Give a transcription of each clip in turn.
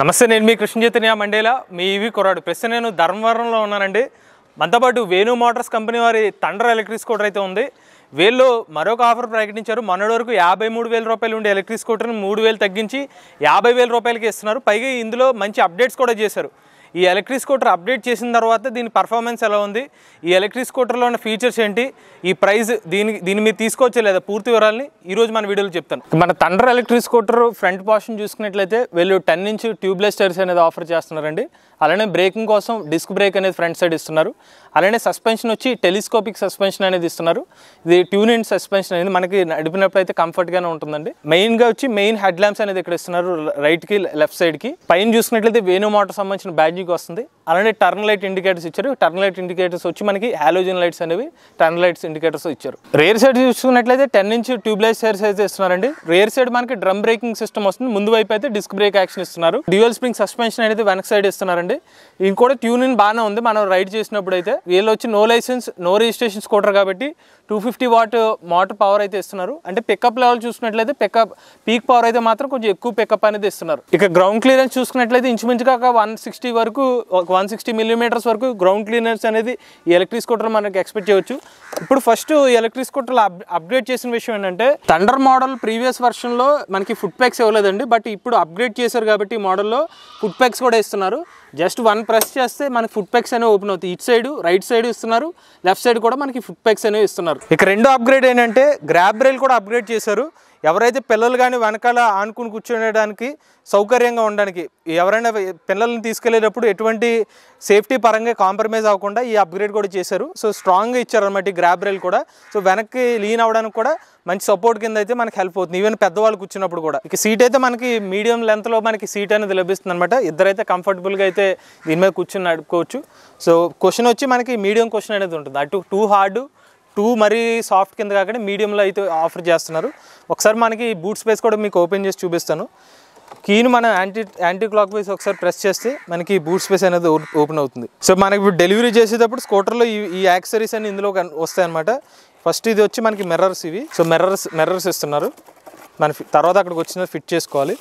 నమస్తే నేను మీ కృష్ణ చైతన్య మండేలా మీ ఇవి కుర్రాడు ప్రస్తుతం నేను ధర్మవరంలో ఉన్నానండి మనతో పాటు వేణు మోటార్స్ కంపెనీ వారి తండర్ ఎలక్ట్రిక్ స్కూటర్ అయితే ఉంది వీళ్ళు మరొక ఆఫర్ ప్రకటించారు మొన్నటి వరకు యాభై మూడు వేల రూపాయలు ఉండే ఎలక్ట్రిక్ స్కూటర్ని మూడు వేలు తగ్గించి యాభై వేల రూపాయలకి ఇస్తున్నారు పైగా ఇందులో మంచి అప్డేట్స్ కూడా చేశారు ఈ ఎలక్ట్రిక్ స్కూటర్ అప్డేట్ చేసిన తర్వాత దీని పర్ఫార్మెన్స్ ఎలా ఉంది ఈ ఎలక్ట్రిక్ స్కూటర్లో ఉన్న ఫీచర్స్ ఏంటి ఈ ప్రైస్ దీని దీన్ని మీరు తీసుకోవచ్చా లేదా పూర్తి వివరాలని ఈ రోజు మన వీడియోలో చెప్తాను మన Thunder electric scooter front portion చూసుకున్నట్లయితే వీళ్ళు టెన్ ఇంచ్ ట్యూబ్లెస్ టైర్స్ అనేది ఆఫర్ చేస్తున్నారండి అలానే బ్రేకింగ్ కోసం డిస్క్ బ్రేక్ అనేది ఫ్రంట్ సైడ్ ఇస్తున్నారు అలానే సస్పెన్షన్ వచ్చి టెలిస్కోపిక్ సస్పెన్షన్ అనేది ఇస్తున్నారు ఇది ట్యూన్ ఇన్ సస్పెన్షన్ అనేది మనకి నడిపినప్పుడు అయితే కంఫర్ట్గానే ఉంటుందండి మెయిన్గా వచ్చి మెయిన్ హెడ్ ల్యాంప్స్ అనేది ఇక్కడ ఇస్తున్నారు రైట్కి లెఫ్ట్ సైడ్కి పైన చూసుకున్నట్లయితే వేణు మోటార్ సంబంధించిన బ్యాడ్జింగ్ వస్తుంది అలానే టర్న్ లైట్ ఇండికేటర్స్ ఇచ్చారు టర్న్ లైట్ ఇండికేటర్స్ వచ్చి మనకి హాలోజన్ లైట్స్ అనేవి టర్న్ లైట్స్ ఇండికేటర్స్ ఇచ్చారు రేర్ సైడ్ చూసుకున్నట్లయితే టెన్ ఇంచ్ ట్యూబ్లెస్ టైర్స్ అయితే ఇస్తున్నారండి రేర్ సైడ్ మనకి డ్రమ్ బ్రేకింగ్ సిస్టమ్ వస్తుంది ముందు వైపు అయితే డిస్క్ బ్రేక్ యాక్షన్ ఇస్తున్నారు డ్యూయల్ స్ప్రింగ్ సస్పెన్షన్ అనేది వెనక సైడ్ ఇస్తున్నారండి ఇది కూడా ట్యూన్ ఇన్ బాగానే ఉంది మనం రైడ్ చేసినప్పుడు అయితే వీళ్ళు వచ్చి no licence no registration scooter కాబట్టి two fifty watt motor power అయితే ఇస్తున్నారు అంటే పికప్ లెవెల్ చూసుకున్నట్లయితే పికప్ పీక్ పవర్ అయితే మాత్రం కొంచెం ఎక్కువ పికప్ అనేది ఇస్తున్నారు ఇక గ్రౌండ్ క్లియరెన్స్ చూసుకున్నట్లయితే ఇంచుమించుగా ఒక వన్ సిక్స్టీ వరకు ఒక వన్ సిక్స్టీ మిల్లీమీటర్స్ వరకు గ్రౌండ్ క్లియరెన్స్ అనేది ఈ ఎలక్ట్రిక్ స్కూటర్ మనకి ఎక్స్పెక్ట్ చేయొచ్చు ఇప్పుడు ఫస్ట్ ఈ ఎలక్ట్రిక్ స్కూటర్ అప్గ్రేడ్ చేసిన విషయం ఏంటంటే థండర్ మోడల్ ప్రీవియస్ వర్షన్లో మనకి ఫుడ్ ప్యాక్స్ ఇవ్వలేదండి బట్ ఇప్పుడు అప్గ్రేడ్ చేశారు కాబట్టి ఈ మోడల్లో ఫుడ్ ప్యాక్స్ కూడా ఇస్తున్నారు జస్ట్ వన్ ప్రెస్ చేస్తే మనకి ఫుడ్ ప్యాక్స్ అనేవి ఓపెన్ అవుతాయి ఇటు సైడ్ రైట్ సైడ్ ఇస్తున్నారు లెఫ్ట్ సైడ్ కూడా మనకి ఫుడ్ ప్యాక్స్ అనేవి ఇస్తున్నారు ఇక రెండో అప్గ్రేడ్ ఏంటంటే గ్రాబ్ రైల్ కూడా అప్గ్రేడ్ చేశారు ఎవరైతే పిల్లలు కానీ వెనకాల ఆనుకుని కూర్చోడానికి సౌకర్యంగా ఉండడానికి ఎవరైనా పిల్లల్ని తీసుకెళ్లేటప్పుడు ఎటువంటి సేఫ్టీ పరంగా కాంప్రమైజ్ అవ్వకుండా ఈ అప్గ్రేడ్ కూడా చేశారు సో స్ట్రాంగ్గా ఇచ్చారనమాట ఈ గ్రాబ్ రైల్ కూడా సో వెనక్కి లీన్ అవ్వడానికి కూడా మంచి సపోర్ట్ కింద అయితే మనకి హెల్ప్ అవుతుంది ఈవెన్ పెద్దవాళ్ళు కూర్చున్నప్పుడు కూడా ఇక సీట్ అయితే మనకి మీడియం లెంత్లో మనకి సీట్ అనేది లభిస్తుంది అనమాట ఇద్దరైతే కంఫర్టబుల్గా అయితే దీని మీద కూర్చొని నడుపుకోవచ్చు సో క్వశ్చన్ వచ్చి మనకి మీడియం క్వశ్చన్ అనేది ఉంటుంది అటు టూ హార్డ్ టూ మరీ సాఫ్ట్ కింద కాకుండా మీడియంలో అయితే ఆఫర్ చేస్తున్నారు ఒకసారి మనకి బూట్ స్పేస్ కూడా మీకు ఓపెన్ చేసి చూపిస్తాను కీను మనం యాంటీ యాంటీ క్లాక్ వైజ్ ఒకసారి ప్రెస్ చేస్తే మనకి బూట్ స్పేస్ అనేది ఓపెన్ అవుతుంది సో మనకి ఇప్పుడు డెలివరీ చేసేటప్పుడు స్కూటర్లో ఈ ఈ యాక్సరీస్ అన్ని ఇందులో వస్తాయి అనమాట ఫస్ట్ ఇది వచ్చి మనకి మిర్రర్స్ ఇవి సో మిర్రర్స్ మిర్రర్స్ ఇస్తున్నారు మన ఫి- తర్వాత అక్కడికి వచ్చిన ఫిట్ చేసుకోవాలి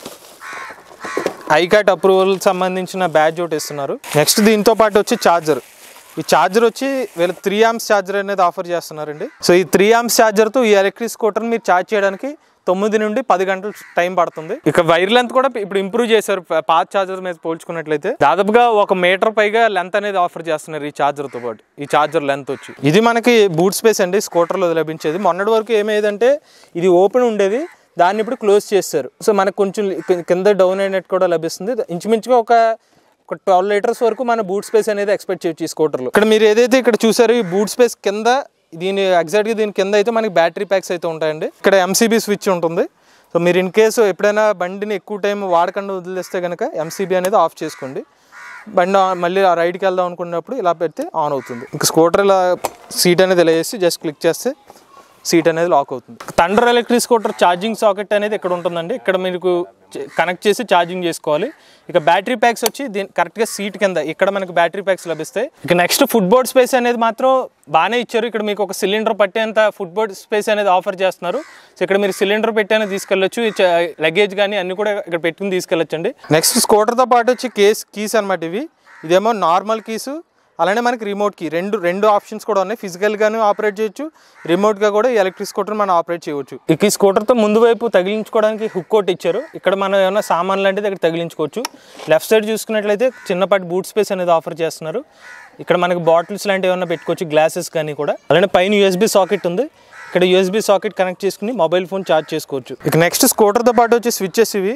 ఐకాట్ అప్రూవల్ సంబంధించిన బ్యాడ్జ్ ఒకటి ఇస్తున్నారు నెక్స్ట్ దీంతో పాటు వచ్చి ఛార్జర్ ఈ ఛార్జర్ వచ్చి వీళ్ళు త్రీ ఆమ్స్ ఛార్జర్ అనేది ఆఫర్ చేస్తున్నారండి సో ఈ త్రీ ఆమ్స్ ఛార్జర్తో ఈ ఎలక్ట్రిక్ స్కూటర్ మీరు ఛార్జ్ చేయడానికి తొమ్మిది నుండి పది గంటలు టైం పడుతుంది ఇక వైర్ లెంత్ కూడా ఇప్పుడు ఇంప్రూవ్ చేశారు పా- పాత ఛార్జర్ మీద పోల్చుకున్నట్లయితే దాదాపుగా ఒక మీటర్ పైగా లెంత్ అనేది ఆఫర్ చేస్తున్నారు ఈ ఛార్జర్ తో పాటు ఈ ఛార్జర్ లెంత్ వచ్చి ఇది మనకి బూట్ స్పేస్ అండి స్కూటర్లో లభించేది మొన్నటి వరకు ఏమయ్యేదంటే ఇది ఓపెన్ ఉండేది దాన్ని ఇప్పుడు క్లోజ్ చేస్తారు సో మనకు కొంచెం కి- కింద డౌన్ అయినట్టు కూడా లభిస్తుంది ఇంచుమించుగా ఒక ఒక ట్వెల్వ్ లీటర్స్ వరకు మన బూట్ స్పేస్ అనేది ఎక్స్పెక్ట్ చేయొచ్చు ఈ స్కూటర్లో ఇక్కడ మీరు ఏదైతే ఇక్కడ చూసారో ఈ బూట్ స్పేస్ కింద దీని ఎగ్జాక్ట్గా దీని కింద అయితే మనకి బ్యాటరీ ప్యాక్స్ అయితే ఉంటాయండి ఇక్కడ ఎంసీబీ స్విచ్ ఉంటుంది సో మీరు ఇన్ కేసు ఎప్పుడైనా బండిని ఎక్కువ టైం వాడకుండా వదిలేస్తే కనుక ఎంసీబీ అనేది ఆఫ్ చేసుకోండి బండి ఆ- మళ్ళీ ఆ రైడ్కి వెళ్దాం అనుకున్నప్పుడు ఇలా పెడితే ఆన్ అవుతుంది ఇంకా స్కూటర్ ఇలా సీట్ అనేది ఇలా వేసి జస్ట్ క్లిక్ చేస్తే సీట్ అనేది లాక్ అవుతుంది Thunder electric scooter charging socket అనేది ఇక్కడ ఉంటుందండి ఇక్కడ మీకు కనెక్ట్ చేసి ఛార్జింగ్ చేసుకోవాలి ఇక బ్యాటరీ ప్యాక్స్ వచ్చి దీని కరెక్ట్గా సీట్ కింద ఇక్కడ మనకు బ్యాటరీ ప్యాక్స్ లభిస్తాయి ఇక నెక్స్ట్ ఫుట్బోర్డ్ స్పేస్ అనేది మాత్రం బాగానే ఇచ్చారు ఇక్కడ మీకు ఒక సిలిండర్ పట్టేంత ఫుట్బోర్డ్ స్పేస్ అనేది ఆఫర్ చేస్తున్నారు సో ఇక్కడ మీరు సిలిండర్ పెట్టైనా తీసుకెళ్ళొచ్చు లగేజ్ కానీ అన్ని కూడా ఇక్కడ పెట్టుకుని తీసుకెళ్ళొచ్చండి నెక్స్ట్ స్కూటర్తో పాటు వచ్చి కేస్ కీస్ అనమాట ఇవి ఇదేమో నార్మల్ కీసు అలానే మనకి రిమోట్ కి రెండు రెండు ఆప్షన్స్ కూడా ఉన్నాయి ఫిజికల్ గాను ఆపరేట్ చేయొచ్చు రిమోట్ గా కూడా ఈ ఎలక్ట్రిక్ స్కూటర్ మనం ఆపరేట్ చేయవచ్చు ఇక ఈ స్కూటర్ తో ముందు వైపు తగిలించుకోవడానికి హుక్ ఒకటి ఇచ్చారు ఇక్కడ మనం ఏమైనా సామాన్ లాంటిది ఇక్కడ తగిలించుకోవచ్చు లెఫ్ట్ సైడ్ చూసుకున్నట్లయితే చిన్నపాటి బూట్ స్పేస్ అనేది ఆఫర్ చేస్తున్నారు ఇక్కడ మనకి బాటిల్స్ లాంటివి ఏమైనా పెట్టుకోవచ్చు గ్లాసెస్ కానీ కూడా అలానే పైన యూఎస్బి సాకెట్ ఉంది ఇక్కడ యూఎస్బి సాకెట్ కనెక్ట్ చేసుకుని మొబైల్ ఫోన్ ఛార్జ్ చేసుకోవచ్చు ఇక నెక్స్ట్ స్కూటర్తో పాటు వచ్చి స్విచ్చెస్ ఇవి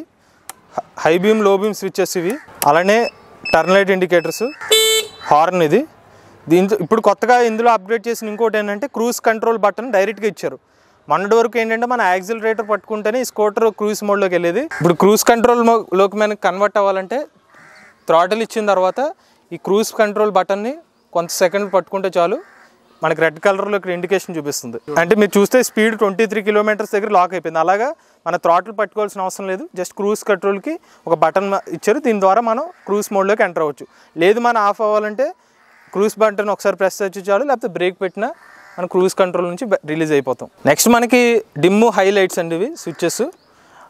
high beam low beam switches ఇవి అలానే టర్న్ లైట్ ఇండికేటర్స్ హార్న్ ఇది దీంతో ఇప్పుడు కొత్తగా ఇందులో అప్గ్రేడ్ చేసిన ఇంకోటి ఏంటంటే క్రూజ్ కంట్రోల్ బటన్ డైరెక్ట్గా ఇచ్చారు మొన్నటి వరకు ఏంటంటే మన యాక్సిలరేటర్ పట్టుకుంటేనే ఈ స్కూటర్ క్రూజ్ మోడ్లోకి వెళ్ళేది ఇప్పుడు క్రూజ్ కంట్రోల్ లోకి మనకి కన్వర్ట్ అవ్వాలంటే థ్రాటిల్ ఇచ్చిన తర్వాత ఈ క్రూజ్ కంట్రోల్ బటన్ని కొంత సెకండ్ పట్టుకుంటే చాలు మనకి రెడ్ కలర్లో ఇక్కడ ఇండికేషన్ చూపిస్తుంది అంటే మీరు చూస్తే స్పీడ్ ట్వంటీ త్రీ కిలోమీటర్స్ దగ్గర లాక్ అయిపోయింది అలాగా మన థ్రాటిల్ పట్టుకోవాల్సిన అవసరం లేదు జస్ట్ క్రూజ్ కంట్రోల్కి ఒక బటన్ ఇచ్చారు దీని ద్వారా మనం క్రూజ్ మోడ్లోకి ఎంటర్ అవ్వచ్చు లేదు మనం ఆఫ్ అవ్వాలంటే క్రూజ్ బటన్ ఒకసారి ప్రెస్ చేసి చాలు లేకపోతే బ్రేక్ పెట్టినా మనం క్రూజ్ కంట్రోల్ నుంచి రిలీజ్ అయిపోతాం నెక్స్ట్ మనకి డిమ్ హైలైట్స్ అండి ఇవి స్విచ్చెస్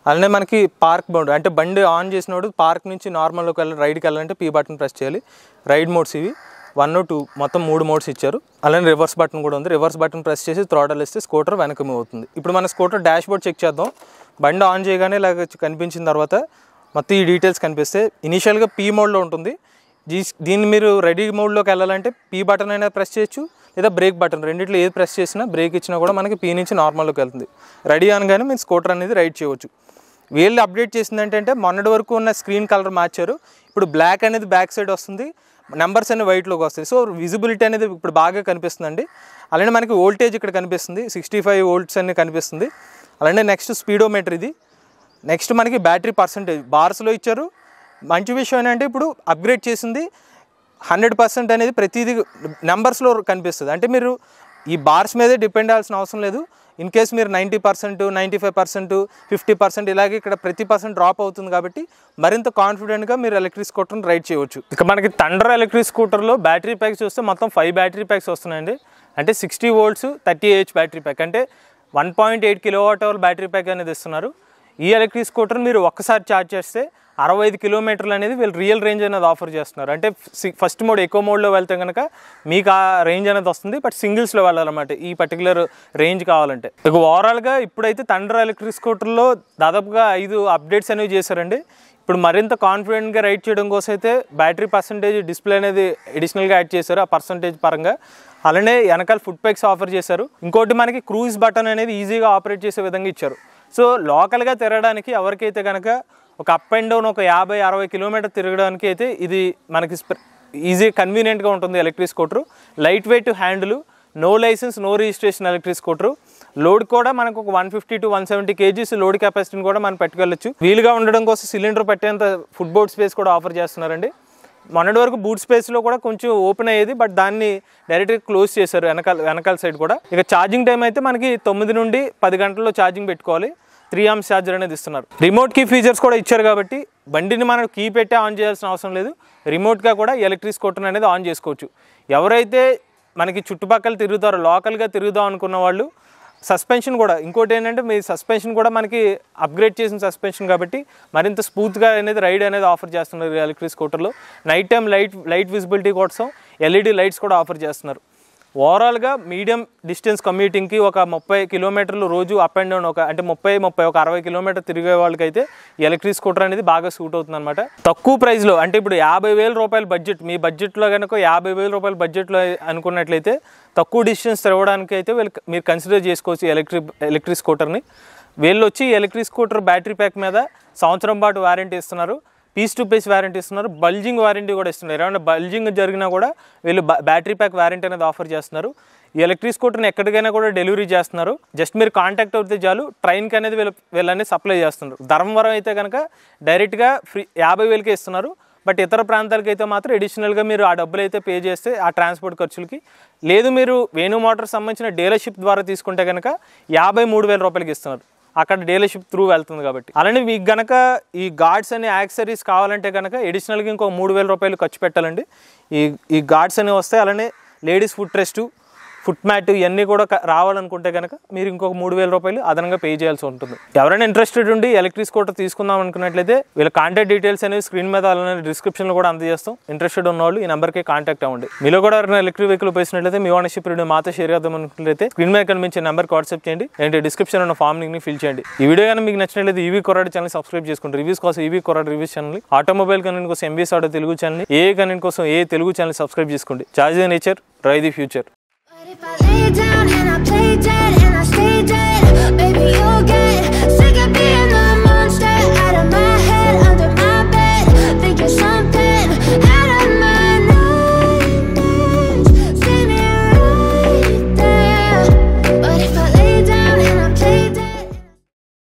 అలానే మనకి పార్క్ మోడ్ అంటే బండి ఆన్ చేసినప్పుడు పార్క్ నుంచి నార్మల్లోకి వెళ్ళి రైడ్కి వెళ్ళాలంటే పీ బటన్ ప్రెస్ చేయాలి రైడ్ మోడ్స్ ఇవి వన్ టూ మొత్తం మూడు మోడ్స్ ఇచ్చారు అలానే రివర్స్ బటన్ కూడా ఉంది రివర్స్ బటన్ ప్రెస్ చేసి థ్రోటల్ ఇస్తే స్కూటర్ వెనక్కి మూవ్ అవుతుంది ఇప్పుడు మన స్కూటర్ డాష్ బోర్డ్ చెక్ చేద్దాం బండి ఆన్ చేయగానే ఇలాగ కనిపించిన తర్వాత మొత్తం ఈ డీటెయిల్స్ కనిపిస్తే ఇనీషియల్గా పీ మోడ్లో ఉంటుంది దీ- దీన్ని మీరు రెడీ మోడ్లోకి వెళ్ళాలంటే పీ బటన్ అయినా ప్రెస్ చేయొచ్చు లేదా బ్రేక్ బటన్ రెండిట్లో ఏది ప్రెస్ చేసినా బ్రేక్ ఇచ్చినా కూడా మనకి పీ నుంచి నార్మల్లోకి వెళ్తుంది రెడీ అనగానే మీరు స్కూటర్ అనేది రైడ్ చేయవచ్చు వీళ్ళు అప్డేట్ చేసింది ఏంటంటే మొన్నటి వరకు ఉన్న స్క్రీన్ కలర్ మార్చారు ఇప్పుడు బ్లాక్ అనేది బ్యాక్ సైడ్ వస్తుంది నెంబర్స్ అన్ని వైట్లోకి వస్తాయి సో విజిబిలిటీ అనేది ఇప్పుడు బాగా కనిపిస్తుందండి అలానే మనకి వోల్టేజ్ ఇక్కడ కనిపిస్తుంది సిక్స్టీ ఫైవ్ వోల్ట్స్ అన్ని కనిపిస్తుంది అలానే నెక్స్ట్ స్పీడోమీటర్ ఇది నెక్స్ట్ మనకి బ్యాటరీ పర్సంటేజ్ బార్స్లో ఇచ్చారు మంచి విషయం ఏంటంటే ఇప్పుడు అప్గ్రేడ్ చేసింది హండ్రెడ్ పర్సెంట్ అనేది ప్రతిదీ నెంబర్స్లో కనిపిస్తుంది అంటే మీరు ఈ బార్స్ మీదే డిపెండ్ అవ్వాల్సిన అవసరం లేదు ఇన్ కేస్ మీరు ninety percent ninety five percent fifty percent ఇలాగే ఇక్కడ ప్రతి పర్సెంట్ డ్రాప్ అవుతుంది కాబట్టి మరింత కాన్ఫిడెంట్గా మీరు ఎలక్ట్రిక్ స్కూటర్ని రైడ్ చేయవచ్చు ఇక మనకి థండర్ ఎలక్ట్రిక్ స్కూటర్లో బ్యాటరీ ప్యాక్స్ చూస్తే మొత్తం ఫైవ్ బ్యాటరీ ప్యాక్స్ వస్తున్నాయండి అంటే sixty volts thirty H battery pack అంటే one point eight kilowatt hour battery pack అనేది ఇస్తున్నారు ఈ ఎలక్ట్రిక్ స్కూటర్ మీరు ఒక్కసారి ఛార్జ్ చేస్తే అరవై ఐదు కిలోమీటర్లు అనేది వీళ్ళు రియల్ రేంజ్ అనేది ఆఫర్ చేస్తున్నారు అంటే ఫస్ట్ మోడ్ ఎక్కువ మోడ్లో వెళ్తే కనుక మీకు ఆ రేంజ్ అనేది వస్తుంది బట్ సింగిల్స్లో వెళ్ళాలన్నమాట ఈ పర్టికులర్ రేంజ్ కావాలంటే ఇక ఓవరాల్గా ఇప్పుడైతే థండర్ ఎలక్ట్రిక్ స్కూటర్లో దాదాపుగా ఐదు అప్డేట్స్ అనేవి చేశారండి ఇప్పుడు మరింత కాన్ఫిడెంట్గా రైడ్ చేయడం కోసం అయితే బ్యాటరీ పర్సంటేజ్ డిస్ప్లే అనేది అడిషనల్గా యాడ్ చేశారు ఆ పర్సంటేజ్ పరంగా అలానే వెనకాల ఫుడ్ ప్యాక్స్ ఆఫర్ చేశారు ఇంకోటి మనకి క్రూజ్ బటన్ అనేది ఈజీగా ఆపరేట్ చేసే విధంగా ఇచ్చారు సో లోకల్గా తిరగడానికి ఎవరికైతే కనుక ఒక అప్ అండ్ డౌన్ ఒక యాభై అరవై కిలోమీటర్ తిరగడానికి అయితే ఇది మనకి ఈజీ కన్వీనియంట్గా ఉంటుంది electric scooter light weight handle no licence no registration electric scooter load కూడా మనకు ఒక one fifty to one seventy KGs load కెపాసిటీని కూడా మనం పెట్టుకెళ్ళచ్చు వీలుగా ఉండడం కోసం సిలిండర్ పెట్టేంత ఫుడ్ బోర్డ్ స్పేస్ కూడా ఆఫర్ చేస్తున్నారండి మొన్నటి వరకు బూట్ స్పేస్లో కూడా కొంచెం ఓపెన్ అయ్యేది బట్ దాన్ని డైరెక్ట్గా క్లోజ్ చేశారు వెనకాల వెనకాల సైడ్ కూడా ఇక ఛార్జింగ్ టైం అయితే మనకి తొమ్మిది నుండి పది గంటల్లో ఛార్జింగ్ పెట్టుకోవాలి త్రీ ఆమ్స్ ఛార్జర్ అనేది ఇస్తున్నారు రిమోట్ కీ ఫీచర్స్ కూడా ఇచ్చారు కాబట్టి బండిని మనం కీ పెట్టి ఆన్ చేయాల్సిన అవసరం లేదు రిమోట్గా కూడా ఎలక్ట్రిక్ స్కూటర్ అనేది ఆన్ చేసుకోవచ్చు ఎవరైతే మనకి చుట్టుపక్కల తిరుగుతారో లోకల్గా తిరుగుదాం అనుకున్న వాళ్ళు సస్పెన్షన్ కూడా ఇంకోటి ఏంటంటే మీ సస్పెన్షన్ కూడా మనకి అప్గ్రేడ్ చేసిన సస్పెన్షన్ కాబట్టి మరింత స్మూత్గా అనేది రైడ్ అనేది ఆఫర్ చేస్తున్నారు ఎలక్ట్రిక్ స్కూటర్లో night time light light visibility కోసం ఎల్ఈడి లైట్స్ కూడా ఆఫర్ చేస్తున్నారు ఓవరాల్గా మీడియం డిస్టెన్స్ కమ్యూటింగ్కి ఒక ముప్పై కిలోమీటర్లు రోజు అప్ అండ్ డౌన్ ఒక అంటే ముప్పై ముప్పై ఒక అరవై కిలోమీటర్ తిరిగే వాళ్ళకైతే ఎలక్ట్రిక్ స్కూటర్ అనేది బాగా సూట్ అవుతుంది అనమాట తక్కువ ప్రైస్లో అంటే ఇప్పుడు యాభై వేల రూపాయల బడ్జెట్ మీ బడ్జెట్లో కనుక యాభై వేల రూపాయల బడ్జెట్లో అనుకున్నట్లయితే తక్కువ డిస్టెన్స్ తిరగడానికి అయితే వీళ్ళు మీరు కన్సిడర్ చేసుకోవచ్చు ఎలక్ట్రిక్ ఎలక్ట్రిక్ స్కూటర్ని వీళ్ళు వచ్చి ఎలక్ట్రిక్ స్కూటర్ బ్యాటరీ ప్యాక్ మీద సంవత్సరం పాటు వారంటీ ఇస్తున్నారు పీస్ టు పీస్ వారంటీ ఇస్తున్నారు బల్జింగ్ వారంటీ కూడా ఇస్తున్నారు ఏమైనా బల్జింగ్ జరిగినా కూడా వీళ్ళు బా- బ్యాటరీ ప్యాక్ వారంటీ అనేది ఆఫర్ చేస్తున్నారు ఈ ఎలక్ట్రిక్ స్కూటర్ని ఎక్కడికైనా కూడా డెలివరీ చేస్తున్నారు జస్ట్ మీరు కాంటాక్ట్ అవుతే చాలు ట్రైన్కి అనేది వీళ్ళు వీళ్ళని సప్లై చేస్తున్నారు ధర్మవరం అయితే కనుక డైరెక్ట్గా ఫ్రీ యాభై వేలకే ఇస్తున్నారు బట్ ఇతర ప్రాంతాలకి అయితే మాత్రం అడిషనల్గా మీరు ఆ డబ్బులు అయితే పే చేస్తే ఆ ట్రాన్స్పోర్ట్ ఖర్చులకి లేదు మీరు వేణు మోటార్ సంబంధించిన డీలర్షిప్ ద్వారా తీసుకుంటే కనుక యాభై మూడు వేల రూపాయలకి ఇస్తున్నారు అక్కడ డీలర్షిప్ త్రూ వెళ్తుంది కాబట్టి అలానే మీకు గనక ఈ గార్డ్స్ అనే యాక్సరీస్ కావాలంటే కనుక అడిషనల్గా ఇంకో మూడు వేల రూపాయలు ఖర్చు పెట్టాలండి ఈ ఈ గార్డ్స్ అనేవి వస్తాయి అలానే ladies foot rest foot mat ఇవన్నీ కూడా క- రావాలనుకుంటే కనుక మీరు ఇంకొక మూడు వేల రూపాయలు అదనంగా పే చేయాల్సి ఉంటుంది ఎవరైనా ఇంట్రెస్టెడ్ ఉండి ఎలక్ట్రిక్ స్కూటర్ తీసుకుందాం అనుకున్నట్లయితే వీళ్ళ కాంటాక్ట్ డీటెయిల్స్ అనేవి స్క్రీన్ మీద అలానే డిస్క్రిప్షన్లో కూడా అందజేస్తాం ఇంట్రెస్టెడ్ ఉన్న వాళ్ళు ఈ నెంబర్కి కాంటాక్ట్ అవ్వండి మీలో కూడా ఎవరైనా ఎలక్ట్రిక్ వెహికల్ ఉపయోగించినట్లయితే మీ ఓనర్షిప్ రివ్యూ మాతో షేర్ చేద్దాం అనుకున్నట్లయితే స్క్రీన్ మీద కనిపించే నెంబర్కి వాట్సాప్ చేయండి ఏంటి డిస్క్రిప్షన్ ఉన్న ఫామ్ ని ఫిల్ చేయండి ఈ వీడియో కానీ మీకు నచ్చినట్లయితే ఈవీ కొరాడు ఛానల్ సబ్స్క్రైబ్ చేసుకోండి రివ్యూస్ కోసం ఈవీ కొరాడు రివ్యూస్ ఛానల్ ఆటోమొబైల్ కనెంట్ కోసం MBS auto Telugu channel A content కోసం ఏ తెలుగు ఛానల్ సబ్స్క్రైబ్ చేసుకోండి charge nature ride the future But if I lay down and I play dead and I stay dead, baby, you'll get